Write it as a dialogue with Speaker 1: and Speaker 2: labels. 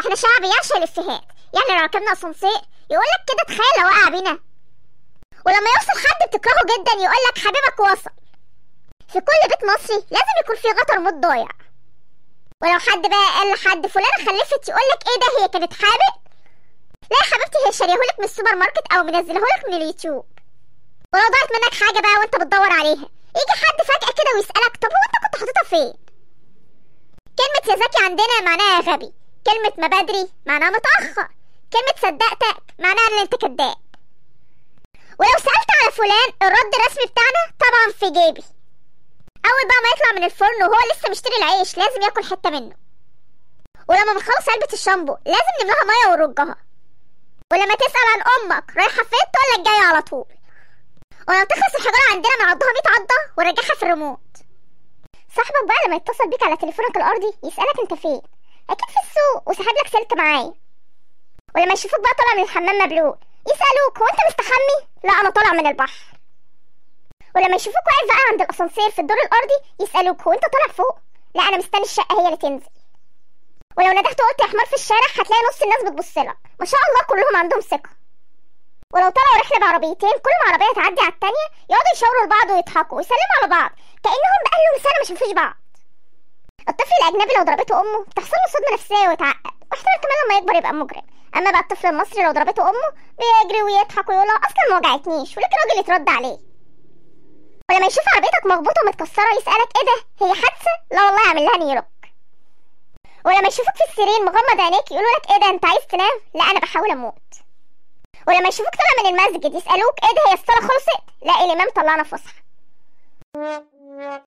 Speaker 1: احنا شعب يعشق الافيهات يعني لو ركبنا اسانسير يقول لك كده تخيل لو وقع بينا ولما يوصل حد بتكرهه جدا يقول لك حبيبك وصل في كل بيت مصري لازم يكون في غطا ريموت ضايع ولو حد بقى قال لحد فلانه خلفت يقول لك ايه ده هي كانت حامل لا يا حبيبتي هي شاريهولك من السوبر ماركت او منزلهولك من اليوتيوب ولو ضاعت منك حاجه بقى وانت بتدور عليها يجي حد فجاه كده ويسالك طب هو انت كنت حاططها فين كلمه يا زكي عندنا معناها غبي كلمه ما بدري معناها متاخر كلمه صدقتك معناها ان انت كداب ولو سالت على فلان الرد الرسمي بتاعنا طبعا في جيبي اول بقى ما يطلع من الفرن وهو لسه مشتري العيش لازم ياكل حته منه ولما بنخلص علبه الشامبو لازم نملاها ميه ونرجها ولما تسال عن امك رايحه فين تقول لك جايه على طول ولما تخلص الحجاره عندنا بنعضها 100 عضه ونرجعها في الريموت صاحبك بقى لما يتصل بيك على تليفونك الارضي يسالك انت فين اكيد في السوق وسحب لك سلك معايا ولما يشوفوك بقى طالع من الحمام مبلول يسالوك هو انت مستحمي لا انا طالع من البحر ولما يشوفوك واقف بقى عند الاسانسير في الدور الارضي يسالوك هو انت طالع فوق لا انا مستني الشقه هي اللي تنزل ولو ندهت وقلت يا حمار في الشارع هتلاقي نص الناس بتبص لك ما شاء الله كلهم عندهم ثقه ولو طلعوا رحله بعربيتين كل ما عربيه تعدي على التانية يقعدوا يشاوروا لبعض ويضحكوا ويسلموا على بعض كانهم بقالهم سنه ما شافوش بعض الطفل الاجنبي لو ضربته امه بتحصل له صدمه نفسيه ويتعقد واحتمال كمان لما يكبر يبقى مجرم اما بقى الطفل المصري لو ضربته امه بيجري ويضحك ويقول لها اصلا ما وجعتنيش ولكن راجل يترد عليه ولما يشوف عربيتك مخبوطه ومتكسره يسالك ايه ده هي حادثه لا والله اعمل لها نيروك ولما يشوفوك في السرير مغمض عينيك يقولوا لك ايه ده انت عايز تنام لا انا بحاول اموت ولما يشوفوك طالع من المسجد يسالوك ايه ده هي الصلاه خلصت لا الامام طلعنا فسحه